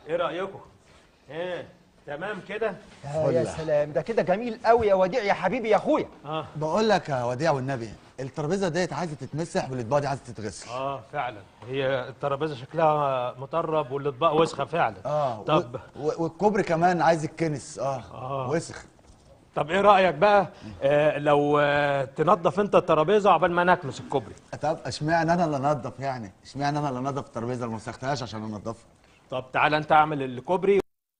ايه رايكم ايه تمام كده آه يا سلام ده كده جميل قوي يا وديع يا حبيبي يا اخويا اه بقول لك يا وديع والنبي الترابيزه ديت عايزه تتمسح والاطباق دي عايزه تتغسل اه فعلا هي الترابيزه شكلها مطرب والاطباق وسخه فعلا اه طب و... و... والكوبري كمان عايز الكنس اه, آه. وسخ طب ايه رايك بقى آه لو آه تنظف انت الترابيزه عقبال ما نكنس الكوبري طب اشمعنى انا اللي انضف يعني اشمعنى انا اللي انضف الترابيزه اللي ما مسختهاش عشان انضفها طب تعالى انت اعمل الكوبري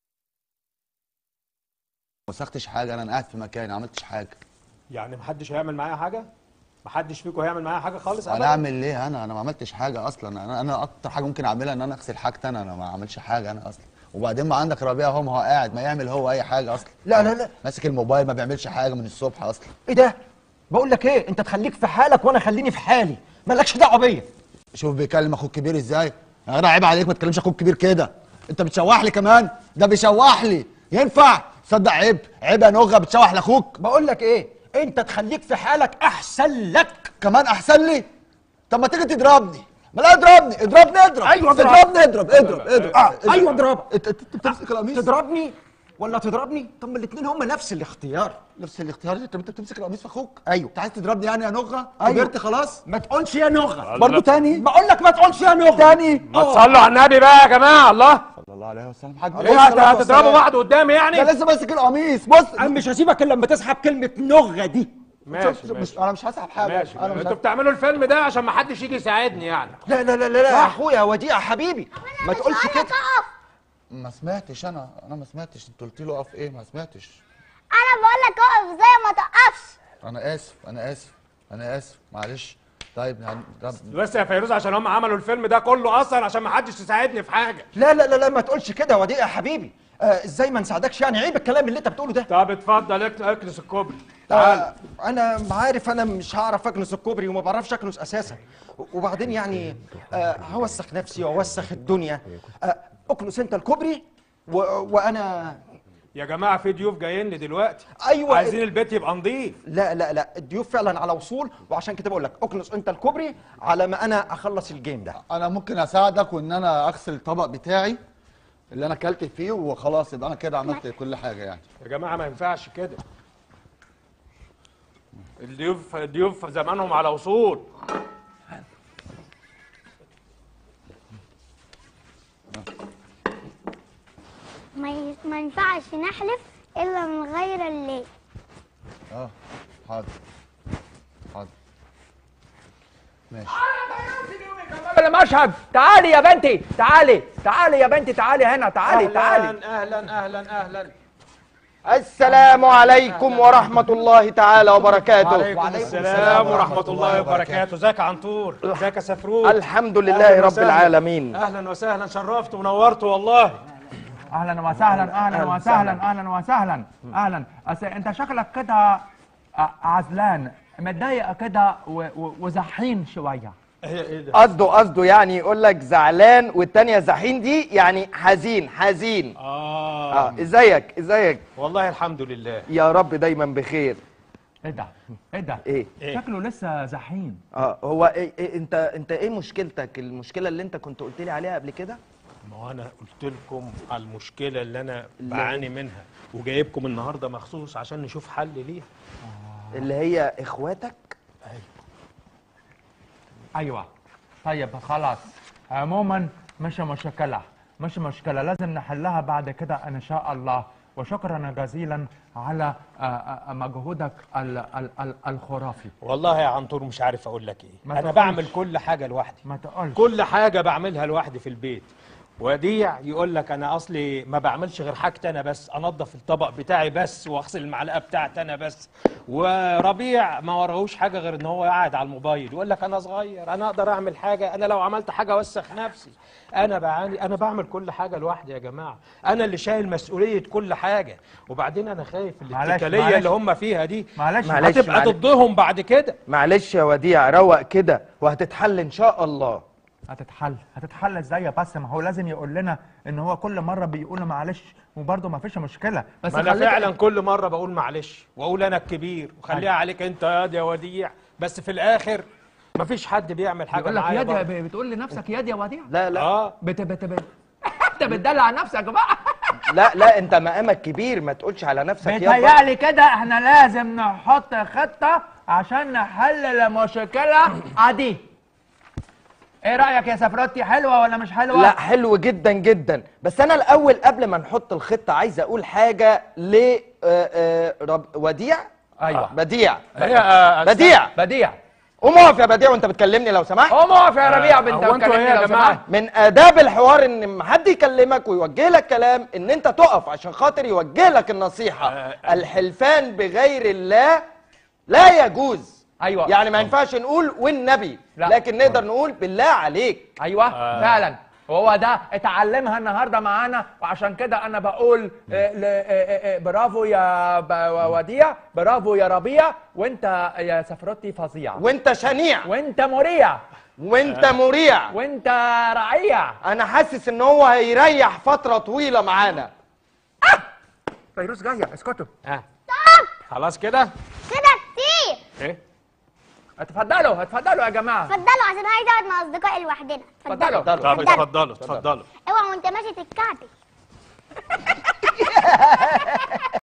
ما مسختش حاجه انا قاعد في مكاني ما عملتش حاجه يعني محدش هيعمل معايا حاجه محدش فيكم هيعمل معايا حاجه خالص انا أبداً؟ اعمل ليه انا انا ما عملتش حاجه اصلا انا انا اكتر حاجه ممكن اعملها ان انا اغسل حاجتي انا انا ما عملش حاجه انا اصلا وبعدين ما عندك ربيع اهو ما هو قاعد ما يعمل هو اي حاجه اصلا لا لا لا ماسك الموبايل ما بيعملش حاجه من الصبح اصلا ايه ده بقول لك ايه انت تخليك في حالك وانا خليني في حالي مالكش دعوه بيا شوف بيكلم اخوك كبير ازاي يا جدع عيب عليك ما تكلمش اخوك كبير كده انت بتشوح لي كمان ده بيشوح لي ينفع صدق عيب عيب يا نغه بتشوح لاخوك بقول لك ايه انت تخليك في حالك احسن لك كمان احسن لي طب ما تيجي تضربني ما لا اضربني اضربني اضرب أيوة اضرب. اضربني اضرب اضرب اضرب آه، ايوه اضرب انت انت أنت بتمسك القميص تضربني ولا تضربني طب ما الاثنين هم نفس الاختيار نفس الاختيار انت انت بتمسك القميص في اخوك أيوة. انت عايز تضربني يعني يا نغه أيوة. كبرت خلاص ما تقولش يا نغه برضه تاني بقول لك ما تقولش يا نغه تاني ما تصلوا على النبي بقى يا جماعه الله صلى الله عليه وسلم حاج ايه هت- هتضربوا بعض قدامي يعني ده لسه ماسك القميص بص انا مش هسيبك الا لما تسحب كلمه نغه دي ماشي مش ماشي انا مش هسحب حاجه ماشي انا مش انتوا هسحب. بتعملوا الفيلم ده عشان ما حدش يجي يساعدني يعني لا لا لا لا, لا يا اخويا وديع حبيبي ما تقولش كده ما سمعتش انا انا ما سمعتش انت قلت له اقف ايه ما سمعتش انا بقول لك اقف زي ما تقفش انا اسف انا اسف انا اسف معلش طيب هن... طب بس يا فيروز عشان هم عملوا الفيلم ده كله اصلا عشان ما حدش يساعدني في حاجه لا لا لا لا ما تقولش كده يا وديع يا حبيبي آه ازاي ما نساعدكش يعني عيب الكلام اللي انت بتقوله ده طب اتفضل اك- اكنس الكوبري تعال آه انا عارف انا مش هعرف اكنس الكوبري وما بعرفش اكنس اساسا وبعدين يعني آه هوسخ نفسي واوسخ الدنيا آه اكنس انت الكوبري و... وانا يا جماعه في ضيوف جايين لي دلوقتي ايوه عايزين البيت يبقى نظيف لا لا لا الضيوف فعلا على وصول وعشان كده بقول لك اكنس انت الكوبري على ما انا اخلص الجيم ده انا ممكن اساعدك وان انا اغسل الطبق بتاعي اللي انا اكلت فيه وخلاص يبقى انا كده عملت كل حاجه يعني يا جماعه ما ينفعش كده الضيوف الضيوف زمانهم على وصول ما, ي... ما ينفعش نحلف الا من غير الليل اه حاضر حاضر ماشي المشهد تعالي يا بنتي تعالي تعالي يا بنتي تعالي هنا تعالي تعالي اهلا اهلا اهلا اهلا السلام عليكم ورحمة الله تعالى وبركاته وعليكم السلام ورحمه الله وبركاته ازيك يا عنتور ازيك يا سفروت الحمد لله أهلاً رب وسهلاً. العالمين اهلا وسهلا شرفت ونورت والله اهلا وسهلا اهلا وسهلا اهلا وسهلا اهلا أس... انت شكلك كده ع- عزلان متضايق كده و... و... وزحين شويه ايه ايه ده قصده قصده يعني يقول لك زعلان والتانية زحين دي يعني حزين حزين اه اه ازيك ازيك والله الحمد لله يا رب دايما بخير ايه ده ايه ده ايه إيه؟ شكله لسه زحين اه هو إيه إيه انت انت ايه مشكلتك المشكلة اللي انت كنت قلت لي عليها قبل كده ما هو انا قلت لكم على المشكله اللي انا بعاني منها وجايبكم النهارده مخصوص عشان نشوف حل ليها اللي هي اخواتك ايوه طيب خلاص عموما مش مشكله مش مشكله لازم نحلها بعد كده ان شاء الله وشكرا جزيلا على آه، آه، مجهودك ال- ال- ال- الخرافي والله يا عنتور مش عارف اقول لك ايه ما انا تقولش. بعمل كل حاجه لوحدي ما تقولش كل حاجه بعملها لوحدي في البيت وديع يقول لك انا اصلي ما بعملش غير حاجتي انا بس انضف الطبق بتاعي بس واغسل المعلقه بتاعتي انا بس وربيع ما وراهوش حاجه غير ان هو قاعد على الموبايل يقول لك انا صغير انا اقدر اعمل حاجه انا لو عملت حاجه اوسخ نفسي انا بعاني انا بعمل كل حاجه لوحدي يا جماعه انا اللي شايل مسؤوليه كل حاجه وبعدين انا خايف معلش، الاتكاليه معلش. اللي هم فيها دي معلش معلش. هتبقى ضدهم بعد كده معلش يا وديع روق كده وهتتحل ان شاء الله هتتحل هتتحل ازاي يا بس ما هو لازم يقول لنا ان هو كل مره بيقول معلش وبرضه ما فيش مشكله بس ما انا خليك- فعلا كل مره بقول معلش واقول انا الكبير وخليها عليك انت يا دي يا وديع بس في الاخر مفيش حد بيعمل حاجه يقول لك معايا ياد يا برضه. ب- بتقول لنفسك ياد يا وديع لا لا اه بت بت بت انت بتدلع نفسك بقى لا لا انت مقامك كبير ما تقولش على نفسك يابا بيتهيألي كده احنا لازم نحط خطة عشان نحل المشكلة دي ايه رأيك يا سفرتي حلوة ولا مش حلوة؟ لا حلو جدا جدا بس انا الاول قبل ما نحط الخطه عايز اقول حاجه ل آه، آه، رب- وديع ايوه بديع هي آه، بديع بديع قوم اقف يا بديع وانت بتكلمني لو سمحت قوم اقف يا ربيع بنت هو انتوا وكلمني ايه يا لو جماعة؟ سمحت. من آداب الحوار إن لما حد يكلمك ويوجه لك كلام إن أنت تقف عشان خاطر يوجه لك النصيحة الحلفان بغير الله لا يجوز أيوة. يعني ما ينفعش نقول والنبي لا. لكن نقدر نقول بالله عليك ايوه فعلا وهو ده اتعلمها النهارده معانا وعشان كده انا بقول آه، ل- آه، آه، آه، برافو يا ب- وديع برافو يا ربيع وانت يا سفرتي فظيع وأنت شنيع وانت مريع وأنت مريع وانت رعيع أنا حاسس إن هو هيريح فترة طويلة معانا فيروز جايه اسكتوا آه. خلاص كده كده كتير ايه اتفضلوا اتفضلوا يا جماعه اتفضلوا عشان عايزه اقعد مع اصدقائي لوحدنا اتفضلوا. طب اتفضلوا. اتفضلوا اتفضلوا اوعى وانت ماشي تتكعبل